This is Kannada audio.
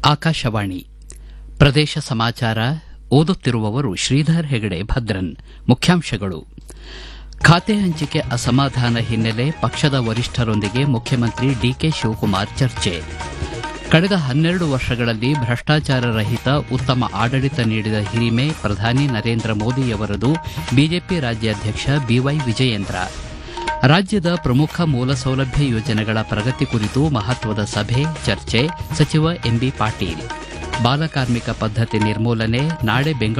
ಆಕಾಶವಾಣಿ ಪ್ರದೇಶ ಸಮಾಚಾರ ಓದುತ್ತಿರುವವರು ಶ್ರೀಧರ್ ಹೆಗಡೆ ಭದ್ರನ್ ಮುಖ್ಯಾಂಶಗಳು ಖಾತೆ ಹಂಚಿಕೆ ಅಸಮಾಧಾನ ಹಿನ್ನೆಲೆ ಪಕ್ಷದ ವರಿಷ್ಠರೊಂದಿಗೆ ಮುಖ್ಯಮಂತ್ರಿ ಡಿಕೆ ಶಿವಕುಮಾರ್ ಚರ್ಚೆ ಕಳೆದ ಹನ್ನೆರಡು ವರ್ಷಗಳಲ್ಲಿ ಭ್ರಷ್ಟಾಚಾರ ರಹಿತ ಉತ್ತಮ ಆಡಳಿತ ನೀಡಿದ ಹಿರಿಮೆ ಪ್ರಧಾನಿ ನರೇಂದ್ರ ಮೋದಿಯವರದು ಬಿಜೆಪಿ ರಾಜ್ಯಾಧ್ಯಕ್ಷ ಬಿವೈ ವಿಜಯೇಂದ್ರ ರಾಜ್ಯದ ಪ್ರಮುಖ ಮೂಲಸೌಲಭ್ಯ ಯೋಜನೆಗಳ ಪ್ರಗತಿ ಕುರಿತು ಮಹತ್ವದ ಸಭೆ ಚರ್ಚೆ ಸಚಿವ ಎಂಬಿ ಪಾಟೀಲ್ ಬಾಲಕಾರ್ಮಿಕ ಪದ್ಧತಿ ನಿರ್ಮೂಲನೆ ನಾಳೆ ಬೆಂಗಳೂರು